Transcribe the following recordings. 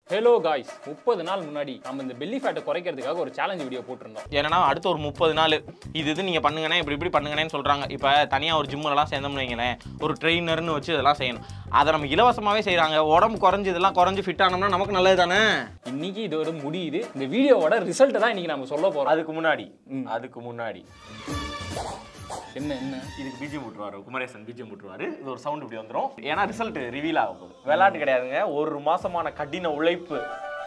Hello guys முப்பது நாள் முன்னாடி நம்ம இந்த பெல்லி ஃபேட்டை குறைக்கிறதுக்காக ஒரு சேலஞ்ச் வீடியோ போட்டிருந்தோம் ஏன்னா அடுத்த ஒரு முப்பது நாள் இது இது நீங்கள் பண்ணுங்கண்ணே இப்படி இப்படி பண்ணுங்கண்ணேன்னு சொல்கிறாங்க இப்போ தனியாக ஒரு ஜிம்முலலாம் சேர்ந்தோம்னு வைங்களேன் ஒரு ட்ரெயினர்னு வச்சு இதெல்லாம் செய்யணும் அதை நம்ம இலவசமாகவே செய்கிறாங்க உடம்பு குறைஞ்சு இதெல்லாம் குறைஞ்சு ஃபிட் ஆனோம்னா நமக்கு நல்லது தானே இன்னைக்கு இதோட முடியுது இந்த வீடியோவோட ரிசல்ட் தான் இன்னைக்கு நம்ம சொல்ல போறோம் அதுக்கு முன்னாடி அதுக்கு முன்னாடி என்ன என்ன இதுக்கு பிஜிஎம் விட்டுருவாரு குமரேசன் பிஜிஎம் விட்டுருவாரு இது ஒரு சவுண்ட் இப்படி வந்துடும் ஏன்னா ரிசல்ட் ரிவீல் ஆக போகுது விளையாட்டு கிடையாதுங்க ஒரு மாசமான கடின உழைப்பு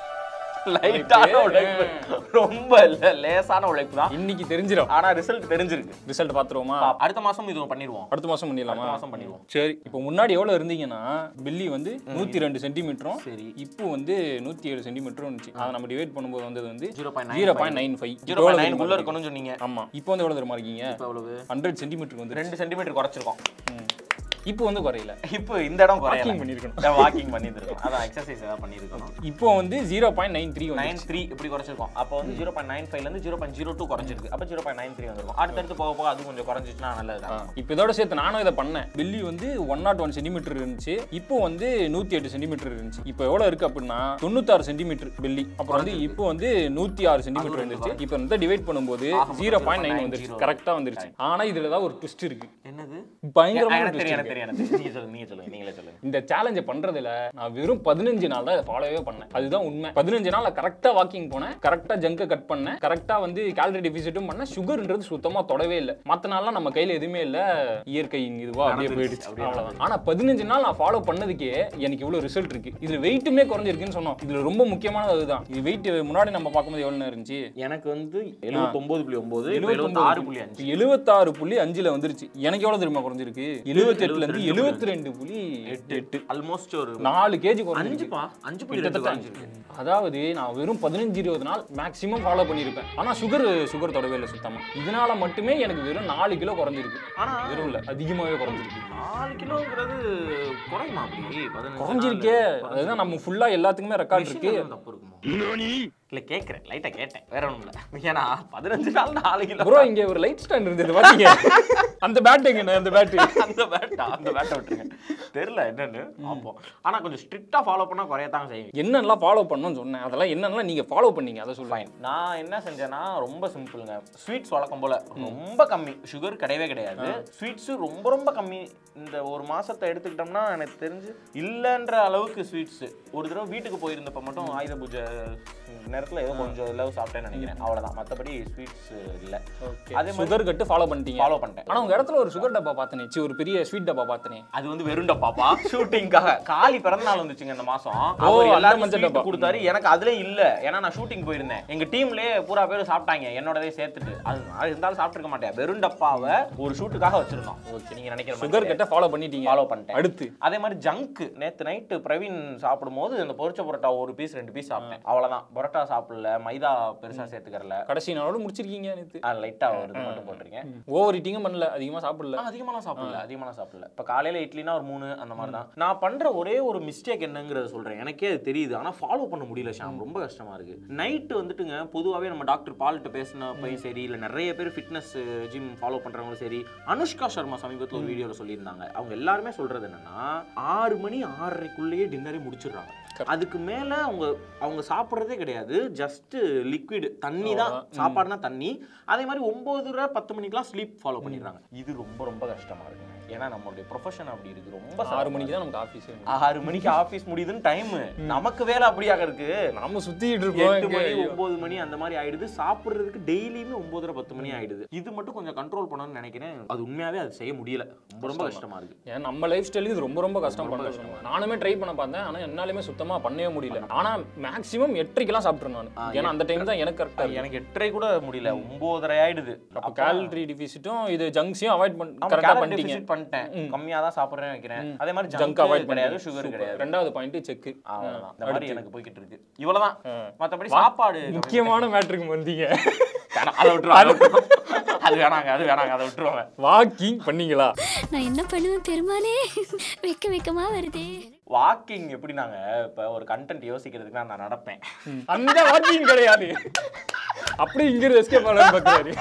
லைட்டான உழைப்பு ரொம்ப இல்ல லேசான உழைப்பு தான் இன்னைக்கு தெரிஞ்சிடும் ஆனா ரிசல்ட் தெரிஞ்சிருக்கு ரிசல்ட் பாத்துருவோமா அடுத்த மாசம் இது பண்ணிடுவோம் அடுத்த மாசம் பண்ணிடலாமா அடுத்த மாசம் பண்ணிடுவோம் சரி இப்போ முன்னாடி எவ்வளவு இருந்தீங்கன்னா பில்லி வந்து நூத்தி ரெண்டு சென்டிமீட்டரும் சரி இப்போ வந்து நூத்தி ஏழு சென்டிமீட்டரும் இருந்துச்சு அதை நம்ம டிவைட் பண்ணும்போது வந்தது வந்து zero point zero point nine five zero point nine உள்ள இருக்கணும்னு சொன்னீங்க ஆமா இப்போ வந்து எவ்வளவு தூரமா இருக்கீங்க இப்போ எவ்வளவு ஹண்ட்ரட் சென்டிமீட்டருக்கு வந்து ரெண்டு சென்டிமீட்டர் குறைச்சிருக்கோம் இப்போ வந்து குறையல இப்போ இந்த இடம் குறையல Walking பண்ணியிருக்கணும். வாக்கிங் பண்ணியிருக்கோம் அதான் எக்ஸசைஸ் ஏதாவது பண்ணியிருக்கணும் இப்போ வந்து ஜீரோ பாயிண்ட் நைன் த்ரீ வந்து நைன் த்ரீ இப்படி குறைச்சிருக்கோம் அப்போ வந்து ஜீரோ பாயிண்ட் நைன் ஃபைவ்லேருந்து ஜீரோ பாயிண்ட் ஜீரோ டூ குறைஞ்சிருக்கு அப்போ ஜீரோ பாயிண்ட் நைன் த்ரீ வந்துருக்கும் அடுத்தடுத்து போக போக அது கொஞ்சம் குறைஞ்சிச்சுன்னா நல்லது தான் இப்போ இதோட சேர்த்து நானும் இதை பண்ணேன் பில்லி வந்து ஒன் நாட் ஒன் சென்டிமீட்டர் இருந்துச்சு இப்போ வந்து நூத்தி எட்டு சென்டிமீட்டர் இருந்துச்சு இப்போ எவ்வளவு இருக்கு அப்படின்னா தொண்ணூத்தாறு சென்டிமீட்டர் பில்லி அப்புறம் வந்து இப்போ வந்து நூத்தி ஆறு சென்டிமீட்டர் வந்துருச்சு இப்போ வந்து டிவைட் பண்ணும்போது ஜீரோ பாயிண்ட் நைன் வந்துருச்சு கரெக்டா வந்துருச்சு ஆனா இதுல தான் ஒரு ட்விஸ்ட் இருக்கு என்னது பயங்கரமான எனக்கு twist தெரியும் இருக்கு. எனக்கு தெரியும் எனக்கு தெரியும் நீங்க சொல்லுங்க நீங்க சொல்லுங்க நீங்களே சொல்லுங்க இந்த சேலஞ்சை பண்றதுல நான் வெறும் பதினஞ்சு நாள் தான் இதை ஃபாலோவே பண்ணேன் அதுதான் உண்மை பதினஞ்சு நாள் கரெக்டா வாக்கிங் போனேன் கரெக்டா ஜங்கை கட் பண்ணேன் கரெக்டா வந்து கேலரி டெபிசிட்டும் பண்ணேன் சுகர்ன்றது சுத்தமா தொடவே இல்லை மத்த நாள்லாம் நம்ம கையில எதுவுமே இல்ல இயற்கையின் இதுவா அப்படியே போயிடுச்சு அவ்வளவுதான் ஆனா பதினஞ்சு நாள் நான் ஃபாலோ பண்ணதுக்கே எனக்கு இவ்வளவு ரிசல்ட் இருக்கு இதுல வெயிட்டுமே குறைஞ்சிருக்குன்னு சொன்னோம் இதுல ரொம்ப முக்கியமானது அதுதான் இது வெயிட் முன்னாடி நம்ம பார்க்கும்போது எவ்வளவு நேரம் இருந்துச்சு எனக்கு வந்து எழுபத்தொன்பது புள்ளி ஒன்பது எழுபத்தாறு புள்ளி அஞ்சு எழுபத்தாறு புள்ளி அஞ்சுல வந்துருச்சு எனக்கு எவ்வளவு தெரியுமா குறைஞ்சிருக்கு எழுபத்தி எட்டுல இருந்து எழுபத்தி ரெண்டு புள்ளி எட்டு எட்டு ஆல்மோஸ்ட் ஒரு நாலு கேஜி குறைஞ்சிருக்கு அஞ்சுப்பா அஞ்சு புள்ளி ரெண்டு கிட்டத்தட்ட அஞ்சு. அதாவது நான் வெறும் பதினஞ்சு இருபது நாள் மேக்ஸிமம் ஃபாலோ பண்ணியிருப்பேன் ஆனா சுகர் சுகர் தொடவே இல்லை சுத்தமா இதனால மட்டுமே எனக்கு வெறும் நாலு கிலோ குறைஞ்சிருக்கு ஆனா வெறும் இல்ல அதிகமாவே குறைஞ்சிருக்கு நாலு கிலோங்கிறது குறையுமா அப்படி பதினஞ்சு குறைஞ்சிருக்கே அதுதான் நம்ம ஃபுல்லா எல்லாத்துக்குமே ரெக்கார்ட் இருக்கு விஷயம் தப்பு இருக்குமோ இல்ல கேக்குறேன் லைட்டா கேட்டேன் வேற ஒண்ணும் இல்ல ஏன்னா பதினஞ்சு நாள் நாலு கிலோ ப்ரோ இங்க ஒரு லைட் ஸ்டாண்ட் இருந்தது பாத்தீங்க அந்த பேட் எங்க அந்த பேட் அந்த பேட்டா அந்த பேட்டை விட்டுருங்க தெரியல என்னன்னு பார்ப்போம் ஆனா கொஞ்சம் ஸ்ட்ரிக்டா ஃபாலோ பண்ணா குறையத்தான் செய்யும் என்னெல்லாம் ஃபாலோ பண்ணணும்னு சொன்னேன் அதெல்லாம் என்னெல்லாம் நீங்க ஃபாலோ பண்ணீங்க அதை சொல்லுவாங்க நான் என்ன செஞ்சேன்னா ரொம்ப சிம்பிளுங்க ஸ்வீட்ஸ் வழக்கம் போல ரொம்ப கம்மி சுகர் கிடையவே கிடையாது ஸ்வீட்ஸு ரொம்ப ரொம்ப கம்மி இந்த ஒரு மாசத்தை எடுத்துக்கிட்டோம்னா எனக்கு தெரிஞ்சு இல்லைன்ற அளவுக்கு ஸ்வீட்ஸ் ஒரு தடவை வீட்டுக்கு போயிருந்தப்ப மட்டும் ஆயுத பூஜை நேரத்துல ஏதோ கொஞ்சம் இலவு சாப்பிட்டேன்னு நினைக்கிறேன் அவ்வளவுதான் மத்தபடி ஸ்வீட்ஸ் இல்ல அதே மாதிரி சுகர் கட்டு ஃபாலோ பண்ணிட்டீங்க ஃபாலோ பண்ணிட்டேன் ஆனா உங்க இடத்துல ஒரு சுகர் டப்பா பார்த்தனே சி, ஒரு பெரிய ஸ்வீட் டப்பா பார்த்தனே அது வந்து வெறுண்ட பாப்பா ஷூட்டிங்காக காலி பிறந்த நாள் வந்துச்சுங்க இந்த மாசம் ஓ, அவர் அந்த எல்லாரும் மஞ்சள் sweet டப்பா. கொடுத்தாரு எனக்கு அதுல இல்ல ஏன்னா நான் ஷூட்டிங் போயிருந்தேன் எங்க டீம்லயே பூரா பேர் சாப்பிட்டாங்க என்னோடதே சேர்த்துட்டு அது அது இருந்தாலும் சாப்பிட்டுருக்க மாட்டேன் வெறும் டப்பாவை ஒரு ஷூட்டுக்காக வச்சிருந்தோம் ஓகே நீங்க நினைக்கிற சுகர் கட்டை ஃபாலோ பண்ணிட்டீங்க ஃபாலோ பண்ணிட்டேன் அடுத்து அதே மாதிரி ஜங்க் நேத்து நைட்டு பிரவீன் சாப்பிடும்போது அந்த பொரிச்ச பரோட்டா ஒரு பீஸ் ரெண்டு பீஸ் சாப்பிட்டேன் அவ்வளவுதான் பரோட்டா சாப்பிடல மைதா பெருசா சேர்த்துக்கறல கடைசி நாளோட முடிச்சிருக்கீங்க நேத்து லைட்டா ஒரு இது மட்டும் போட்டிருக்கேன் ஓவர் ஈட்டிங்கும் பண்ணல அதிகமா சாப்பிடல நான் அதிகமாலாம் சாப்பிடல அதிகமாலாம் சாப்பிடல இப்போ காலையில இட்லினா ஒரு மூணு அந்த மாதிரி தான் நான் பண்ற ஒரே ஒரு மிஸ்டேக் என்னங்கிறத சொல்றேன் எனக்கே அது தெரியுது ஆனா ஃபாலோ பண்ண முடியல ஷாம் ரொம்ப கஷ்டமா இருக்கு நைட்டு வந்துட்டுங்க பொதுவாகவே நம்ம டாக்டர் பால்கிட்ட பேசினப்பையும் சரி இல்லை நிறைய பேர் ஃபிட்னஸ் ஜிம் ஃபாலோ பண்றவங்களும் சரி அனுஷ்கா சர்மா சமீபத்தில் ஒரு வீடியோவில் சொல்லியிருந்தாங்க அவங்க எல்லாருமே சொல்றது என்னன்னா ஆறு மணி ஆறரைக்குள்ளேயே டின்னரே முடிச்சிடுறாங்க அதுக்கு மேல அவங்க அவங்க சாப்பிட்றதே கிடையாது ஜஸ்ட் லிக்விட் தண்ணி தான் சாப்பாடுனா தண்ணி அதே மாதிரி ஒன்பது பத்து மணிக்கெல்லாம் ஸ்லீப் ஃபாலோ பண்ணிடுறாங்க இது ரொம்ப ரொம்ப கஷ்டமா இருக்குங்க ஏன்னா நம்மளுடைய ப்ரொஃபஷன் அப்படி இருக்கு ரொம்ப ஆறு மணிக்கு தான் நமக்கு ஆஃபீஸ் ஆறு மணிக்கு ஆபீஸ் முடியுதுன்னு டைம் நமக்கு வேலை அப்படியாக இருக்கு நாம சுத்திட்டு எட்டு இருக்கோம் மணி இங்க. ஒன்பது மணி அந்த மாதிரி ஆயிடுது சாப்பிடுறதுக்கு டெய்லியுமே ஒன்பதரை பத்து மணி ஆயிடுது இது மட்டும் கொஞ்சம் கண்ட்ரோல் பண்ணணும்னு நினைக்கிறேன் அது உண்மையாவே அது செய்ய முடியல ரொம்ப ரொம்ப கஷ்டமா இருக்கு ஏன் நம்ம லைஃப் ஸ்டைலுக்கு இது ரொம்ப ரொம்ப கஷ்டம் பண்றது நானுமே ட்ரை பண்ண பார்த்தேன் ஆனா என்னாலுமே சுத்தமா பண்ணவே முடியல ஆனா மேக்ஸிமம் எட்டரைக்கெல்லாம் சாப்பிட்டுருவேன் நான் ஏன்னா அந்த டைம் தான் எனக்கு கரெக்டா எனக்கு எட்டரை கூட முடியல ஒன்பதரை ஆயிடுது அப்போ கேலரி டிஃபிசிட்டும் இது ஜங்க்ஸையும் அவாய்ட் பண்ண ஆமா, கரெக்டாக calorie பண்ணிட்டீங்க deficit பண்ணிட்டேன் கம்மியா தான் சாப்பிடுறேன் வைக்கிறேன் அதே மாதிரி ஜங்க் ஜங்க் அவாய்ட் கிடையாது கிடையாது சுகர் கிடையாது ரெண்டாவது பாயிண்ட் செக்கு அவ்வளவுதான் இந்த மாதிரி எனக்கு போய்கிட்டு இருக்கு இவ்வளவுதான் மத்தபடி சாப்பாடு முக்கியமான மேட்ருக்கு வந்தீங்க வேணாம், அதை விட்டுருவாங்க அதை விட்டுருவாங்க. அது வேணாங்க அது வேணாங்க அதை விட்டுருவாங்க வாக்கிங் பண்ணீங்களா நான் என்ன பண்ணுவேன் பெருமானே வெக்க வெக்கமா வருதே வாக்கிங் எப்படி நாங்க இப்ப ஒரு கண்டென்ட் யோசிக்கிறதுக்கு நான் நடப்பேன் அந்த வாக்கிங் கிடையாது அப்படி இங்க எஸ்கேப் ஆகலாம்னு பார்க்குறாரு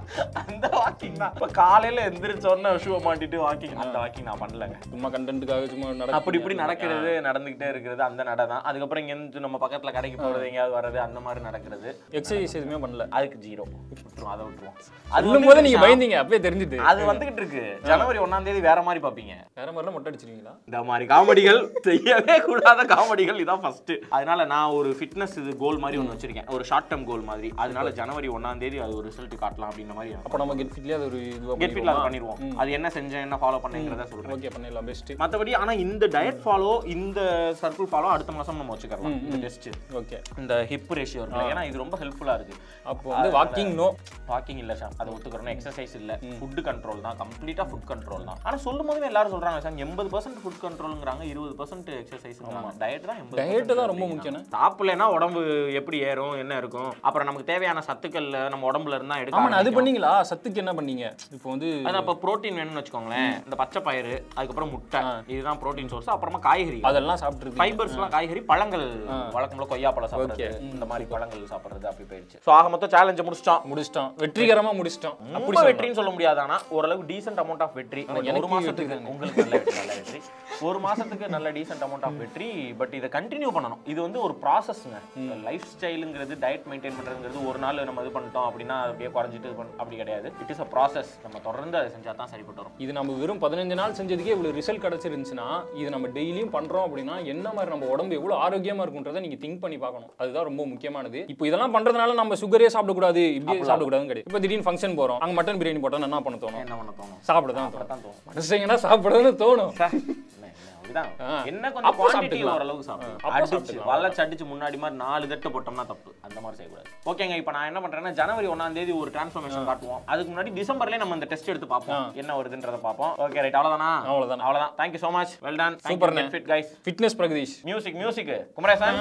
அந்த வாக்கிங் தான் இப்ப காலையில எந்திரிச்ச உடனே ஷூவை மாட்டிட்டு வாக்கிங் அந்த வாக்கிங் நான் பண்ணலங்க சும்மா கண்டென்ட்டுக்காக சும்மா நடக்க அப்படி இப்படி நடக்கிறது நடந்துகிட்டே இருக்கிறது அந்த நட தான் அதுக்கப்புறம் இங்க இருந்து நம்ம பக்கத்துல கடைக்கு போறது எங்கேயாவது வர்றது அந்த மாதிரி நடக்கிறது எக்ஸசைஸ் எதுவுமே பண்ணல அதுக்கு ஜீரோ விட்டுருவோம் அதை விட்டுருவோம் சொல்லும் போது நீங்க பயந்தீங்க அப்பவே தெரிஞ்சுது அது வந்துகிட்டு இருக்கு ஜனவரி ஒண்ணாம் தேதி வேற மாதிரி பாப்பீங்க வேற மாதிரிலாம் மொட்டை அடிச்சிருவீங்களா இந்த மாதிரி காமெடிகள் செய்யவே கூடாத காமெடிகள் இதான் ஃபர்ஸ்ட் அதனால நான் ஒரு ஃபிட்னஸ் இது கோல் மாதிரி ஒன்று வச்சிருக்கேன் ஒரு ஷார்ட் டேர்ம் கோல் மாதிரி அதனால ஜனவரி ஒண்ணாம் தேதி அது ஒரு ரிசல்ட் காட்டலாம் அப்படின்ற மாதிரி அப்ப நம்ம கெட் ஃபிட்லயே அது ஒரு இதுவா கெட் ஃபிட்ல பண்ணிடுவோம் அது என்ன செஞ்சேன் என்ன ஃபாலோ பண்ணேங்கிறத சொல்றேன் ஓகே பண்ணிடலாம் பெஸ்ட் மற்றபடி ஆனா இந்த டயட் ஃபாலோ இந்த சர்க்கிள் ஃபாலோ அடுத்த மாசம் நம்ம வச்சுக்கலாம் இந்த டெஸ்ட் ஓகே இந்த ஹிப் ரேஷியோ இருக்குல்ல ஏன்னா இது ரொம்ப ஹெல்ப்ஃபுல்லா இருக்கு அப்போ வந்து வாக்கிங் நோ வாக்கிங் இல்ல சார் அதை ஒத்துக்கிறோம் எக்ஸசைஸ் இல்ல ஃபுட் கண்ட்ரோல் தான் கம்ப்ளீட்டா ஃபுட் கண்ட்ரோல் தான் ஆனா சொல்லும் போதுமே எல்லாரும் சொல்றாங்க சார் எண்பது பர்சன்ட் ஃபுட் கண்ட்ரோலுங்கிறாங்க இருபது பர்சன்ட் எக்ஸசைஸ் டயட் தான் எண்பது டயட் தான் ரொம்ப முக்கியம் சாப்பிடலைன்னா உடம்பு எப்படி ஏறும் என்ன இருக்கும் அப்புறம் நமக்கு தேவையான சத்துக்கள் நம்ம உடம்புல இருந்தா எடுக்க ஆமா அது ஆரம்பிக்கும். பண்ணீங்களா சத்துக்கு என்ன பண்ணீங்க இப்போ வந்து அதான் இப்போ ப்ரோட்டீன் வேணும்னு வச்சுக்கோங்களேன் இந்த பச்சை பயிறு அதுக்கப்புறம் முட்டை இதுதான் ப்ரோட்டீன் சோர்ஸ் அப்புறமா காய்கறி அதெல்லாம் சாப்பிட்டுருக்கீங்க ஃபைபர்ஸ்லாம் காய்கறி பழங்கள் வழக்கம் போல கொய்யா பழம் சாப்பிடுறது இந்த மாதிரி பழங்கள் சாப்பிடுறது அப்படி போயிடுச்சு ஸோ ஆக மொத்தம் சேலஞ்சை முடிச்சிட்டோம் முடிச்சிட்டோம் வெற்றிகரமா முடிச்சிட்டோம் ரொம்ப வெற்றின்னு சொல்ல முடியாது ஆனா ஓரளவுக்கு டீசென்ட் அமௌண்ட் ஆஃப் வெற்றி ஒரு மாசத்துக்கு உங்களுக்கு நல்ல வெற்றி நல்ல வெற்றி ஒரு மாசத்துக்கு நல்ல டீசென்ட் அமௌண்ட் ஆஃப் வெற்றி பட் இதை கண்டினியூ பண்ணணும் இது வந்து ஒரு ப்ராசஸ்ங்க லைஃப் ஸ்டைலுங்கிறது டயட் மெயின்டைன் பண்றதுங்கிறது ஒரு நாள் நம்ம இது பண்ணிட்டோம் அப்படின்னா அது அப்படியே குறைஞ்சிட்டு இது பண்ண- அப்படி கிடையாது இட் இஸ் அ ப்ராசஸ் நம்ம தொடர்ந்து அதை செஞ்சா தான் சரிப்பட்டு வரும் இது நம்ம வெறும் பதினஞ்சு நாள் செஞ்சதுக்கே இவ்வளவு ரிசல்ட் கிடைச்சிருந்துச்சுன்னா இது நம்ம டெய்லியும் பண்றோம் அப்படின்னா என்ன மாதிரி நம்ம உடம்பு எவ்வளவு ஆரோக்கியமா இருக்குன்றதை நீங்க திங்க் பண்ணி பார்க்கணும் அதுதான் ரொம்ப முக்கியமானது இப்போ இதெல்லாம் பண்றதுனால நம்ம சுகரே சாப்பிடக்கூடாது இப்படியே சாப்பிடக்கூடாதுன்னு கிடையாது இப்போ திடீர்னு ஃபங்க்ஷன் போறோம் அங்க மட்டன் பிரியாணி போட்டா என்ன பண்ண தோணும் என்ன பண்ண தோணும் சாப்பிட தான் தோணும் அப்படிதான் தோணும் மனுஷங்கன்னா சாப்பிடணும்னு தோணும் சார், என்ன, என்ன, அப்படிதான். ஆ. என்ன கொஞ்சம் அப்போ குவான்டிட்டி சாப்பிட்டுக்கலாம். ஓரளவுக்கு சாப்பிடும் அப்போ அடிச்சு சாப்பிட்டுக்கலாம். வளச்சு அடிச்சு முன்னாடி மாதிரி நாலு தட்டு போட்டோம்னா தப்பு அந்த மாதிரி செய்யக்கூடாது ஓகேங்க இப்போ நான் என்ன பண்றேன்னா ஜனவரி ஒண்ணாம் தேதி ஒரு டிரான்ஸ்ஃபர்மேஷன் காட்டுவோம் அதுக்கு முன்னாடி டிசம்பர்லயே நம்ம இந்த டெஸ்ட் எடுத்து பார்ப்போம் என்ன வருதுன்றத பார்ப்போம் ஓகே ரைட் அவ்வளவுதானா அவ்வளவுதான். அவ்வளவுதான் thank you so much well done Superண்ணே. Fit guys fitness Pragadeesh music music Kumaresan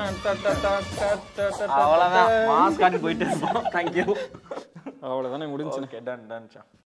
அவ்வளவுதான் மாஸ் காட்டி போயிட்டு இருப்போம் தேங்க்யூ அவ்வளவுதானே முடிஞ்சு ஓகே டன் டன்